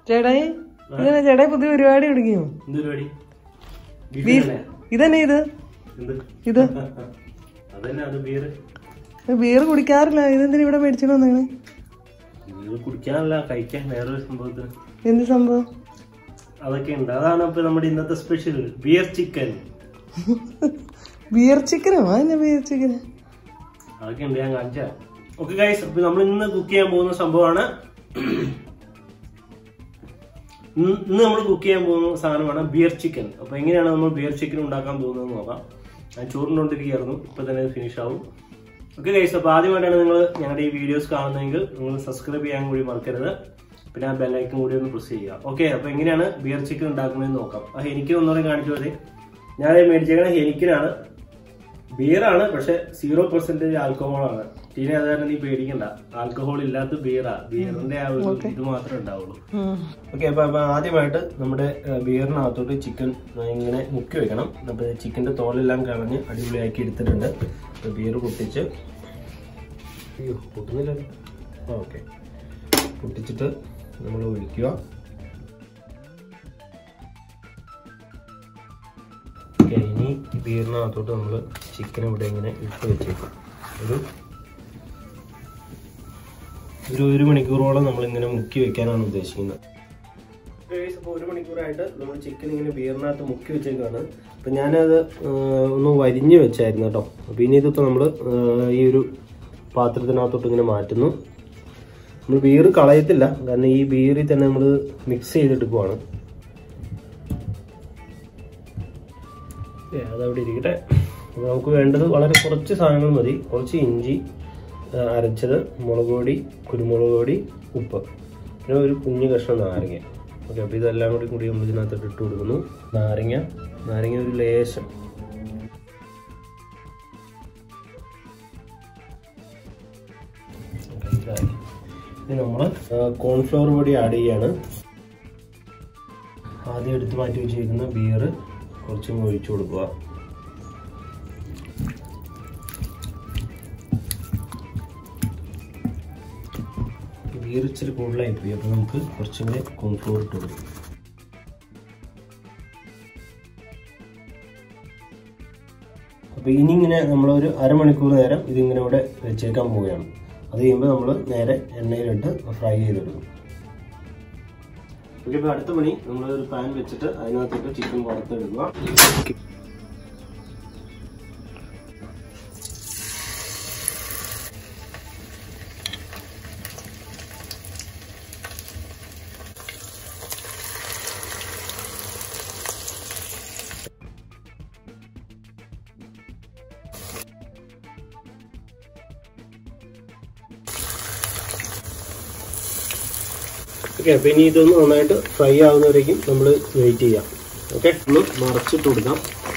ചേട്ടായി ഇങ്ങനെ ചേട്ടായി പുതിയ പരിപാടി തുടങ്ങിയോ എന്ത് പരിപാടി ബീഫ് ഇതന്നെ ഇത് എന്ത് ഇത് അതന്നെ അത് ബീർ ബീർ കുടിക്കാറില്ല ഇതെന്തിനാ ഇവിടെ മേടിച്ചിട്ട് വന്നേക്കണേ ബീർ കുടിക്കാനല്ല കഴിക്കാൻ വേറൊരു സംഭവത്തിന് എന്ത് സംഭവം അതൊക്കെ ഉണ്ട് അതാണ് ഇപ്പൊ നമ്മുടെ ഇന്നത്തെ സ്പെഷ്യൽ ബിയർ ചിക്കൻ ബിയർ ചിക്കനോ അതന്നെ ബിയർ ചിക്കൻ അതൊക്കെ ഉണ്ട് ഞാൻ കാണിച്ച ഓക്കെ ഗൈസ് അപ്പൊ നമ്മൾ ഇന്ന് കുക്ക് ചെയ്യാൻ പോകുന്ന സംഭവമാണ് ഇന്ന് ഇന്ന് നമ്മൾ കുക്ക് ചെയ്യാൻ പോകുന്ന സാധനമാണ് ബിയർ ചിക്കൻ അപ്പൊ എങ്ങനെയാണ് നമ്മൾ ബിയർ ചിക്കൻ ഉണ്ടാക്കാൻ പോകുന്നത് നോക്കാം ഞാൻ ചോറിനോണ്ടിരിക്കുകയായിരുന്നു ഇപ്പൊ തന്നെ ഫിനിഷ് ആവും ഓക്കെ ഗൈസ് അപ്പൊ ആദ്യമായിട്ടാണ് നിങ്ങൾ ഞങ്ങളുടെ ഈ വീഡിയോസ് കാണുന്നതെങ്കിൽ നിങ്ങൾ സബ്സ്ക്രൈബ് ചെയ്യാൻ കൂടി മറക്കരുത് പിന്നെ ആ ബെല്ലൈക്കൻ കൂടി ഒന്ന് പ്രസ് ചെയ്യുക ഓക്കെ അപ്പൊ എങ്ങനെയാണ് ബിയർ ചിക്കൻ ഉണ്ടാക്കുന്നതെന്ന് നോക്കാം ആ എനിക്ക് ഒന്നുകൂടെ കാണിച്ചു മതി ഞാൻ മേടിച്ചേക്കണ ഹെനിക്കിനാണ് ബിയറാണ് പക്ഷെ സീറോ പെർസെന്റേജ് ആൽക്കഹോൾ ആണ് ടീനെ അത് കാരണം നീ പേടിക്കണ്ട ആൽക്കഹോൾ ഇല്ലാത്ത ബിയറാ ബിയറിന്റെ ആ ഒരു ഇത് മാത്രമേ ഉണ്ടാവുള്ളൂ ഓക്കെ അപ്പൊ അപ്പൊ ആദ്യമായിട്ട് നമ്മുടെ ഏഹ്, ബിയറിനകത്തോട്ട് ചിക്കൻ ഇങ്ങനെ മുക്കി വെക്കണം അപ്പൊ ചിക്കന്റെ തോലെല്ലാം കളഞ്ഞ് അടിപൊളിയാക്കി എടുത്തിട്ടുണ്ട് അപ്പൊ ബിയർ പൊട്ടിച്ച് അയ്യോ പൊട്ടുന്നില്ലല്ലോ ഓക്കെ പൊട്ടിച്ചിട്ട് നമ്മൾ ഒഴിക്കുക ഓക്കെ ഇനി ഈ ബീറിനകത്തോട്ട് നമ്മൾ ചിക്കൻ ഇവിടെ ഇങ്ങനെ ഇട്ട് വെച്ചേക്കും ഒരു ഒരു ഒരു മണിക്കൂറോളം നമ്മൾ ഇങ്ങനെ മുക്കി വെക്കാനാണ് ഉദ്ദേശിക്കുന്നത് അപ്പോൾ ഒരു മണിക്കൂറായിട്ട് നമ്മൾ ചിക്കൻ ഇങ്ങനെ ബീറിനകത്ത് മുക്കി വെച്ചേക്കാണ് അപ്പം ഞാനത് ആ, ഒന്ന് വരിഞ്ഞ് വെച്ചായിരുന്നു കേട്ടോ അപ്പോൾ ഇനി ഇതിപ്പോൾ നമ്മൾ ഈ ഒരു പാത്രത്തിനകത്തോട്ട് ഇങ്ങനെ മാറ്റുന്നു നമ്മൾ ബീർ കളയത്തില്ല കാരണം ഈ ബീറിൽ തന്നെ നമ്മൾ മിക്സ് ചെയ്തെടുക്കുവാണ് ഏ, അതവിടെ ഇരിക്കട്ടെ അപ്പോൾ നമുക്ക് വേണ്ടത് വളരെ കുറച്ച് സാധനങ്ങൾ മതി കുറച്ച് ഇഞ്ചി ആ, അരച്ചത് മുളക് പൊടി കുരുമുളക് പൊടി ഉപ്പ് പിന്നെ ഒരു കുഞ്ഞു കഷ്ണം നാരങ്ങ ഓക്കെ അപ്പോൾ ഇതെല്ലാം കൂടി കൂടി നമ്മൾ ഇതിനകത്തോട്ട് ഇട്ട് കൊടുക്കുന്നു നാരങ്ങ നാരങ്ങ ഒരു ലേശം Okay, ഇതായി. ഇനി നമ്മൾ കോൺഫ്ലവർ പൊടി ആഡ് ചെയ്യാണ് ആദ്യം എടുത്ത് മാറ്റി വെച്ചിരിക്കുന്ന ബിയർ കുറച്ചും ഒഴിച്ചു കൊടുക്കുക ബിയർ ഇച്ചിരി കൂടുതലായി പോയി അപ്പോൾ നമുക്ക് കുറച്ചും കൂടി കോൺഫ്ലോർ ഇട്ട് കൊടുക്കും അപ്പോൾ ഇനി ഇങ്ങനെ നമ്മളൊരു അരമണിക്കൂർ നേരം ഇതിങ്ങനെ ഇവിടെ വെച്ചേക്കാൻ പോവുകയാണ് അത് കഴിയുമ്പോൾ നമ്മൾ നേരെ എണ്ണയിലിട്ട് ഫ്രൈ ചെയ്തെടുക്കും ഓക്കെ ഇപ്പോൾ അടുത്ത പണി നമ്മൾ ഒരു പാൻ വെച്ചിട്ട് അതിനകത്തോട്ട് ചിക്കൻ വറുത്തെടുക്കുക ഓക്കെ അപ്പോൾ ഇനി ഇതൊന്ന് നന്നായിട്ട് ഫ്രൈ ആവുന്നവരേക്കും നമ്മൾ വെയിറ്റ് ചെയ്യാം ഓക്കെ ഒന്ന് മറച്ചിട്ട് കൊടുക്കാം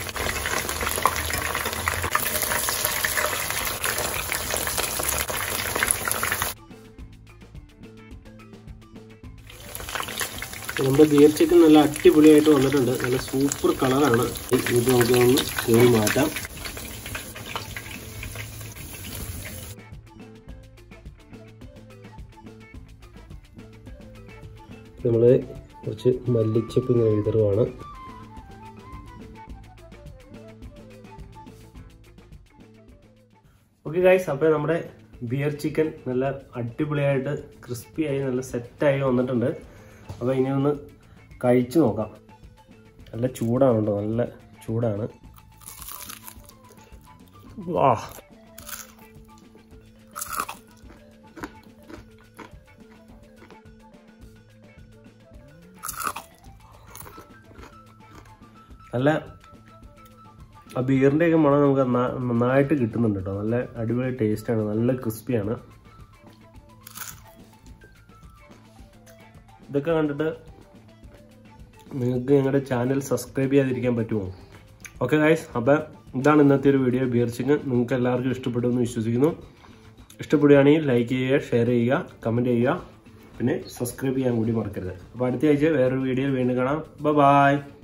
നമ്മുടെ ബിയർ ചിക്കൻ നല്ല അടിപൊളിയായിട്ട് വന്നിട്ടുണ്ട് നല്ല സൂപ്പർ കളറാണ് ഇത് നമുക്ക് ഒന്ന് കോരി മാറ്റാം നമ്മൾ കുറച്ച് മല്ലിച്ചപ്പ് ഇങ്ങനെ വിതറുവാണ് ഓക്കെ ഗൈസ് അപ്പോൾ നമ്മുടെ ബിയർ ചിക്കൻ നല്ല അടിപൊളിയായിട്ട് ക്രിസ്പി ആയി നല്ല സെറ്റായി വന്നിട്ടുണ്ട് അപ്പോൾ ഇനി ഒന്ന് കഴിച്ചു നോക്കാം നല്ല ചൂടാണ് കേട്ടോ നല്ല ചൂടാണ് വാ നല്ല ആ ബിയറിൻ്റെ ഒക്കെ മണം നമുക്ക് നന്നാ- നന്നായിട്ട് കിട്ടുന്നുണ്ട് കേട്ടോ നല്ല അടിപൊളി ടേസ്റ്റാണ് നല്ല ക്രിസ്പിയാണ് ഇതൊക്കെ കണ്ടിട്ട് നിങ്ങൾക്ക് ഞങ്ങളുടെ ചാനൽ സബ്സ്ക്രൈബ് ചെയ്യാതിരിക്കാൻ പറ്റുമോ ഓക്കെ ഗൈസ് അപ്പം ഇതാണ് ഇന്നത്തെ ഒരു വീഡിയോ ബിയർ ചിക്കൻ നിങ്ങൾക്ക് എല്ലാവർക്കും ഇഷ്ടപ്പെടുമെന്ന് വിശ്വസിക്കുന്നു ഇഷ്ടപ്പെടുകയാണെങ്കിൽ ലൈക്ക് ചെയ്യുക ഷെയർ ചെയ്യുക കമൻറ്റ് ചെയ്യുക പിന്നെ സബ്സ്ക്രൈബ് ചെയ്യാൻ കൂടി മറക്കരുത് അപ്പോൾ അടുത്ത ആഴ്ച വേറൊരു വീഡിയോ വീണ്ടും കാണാം ബൈ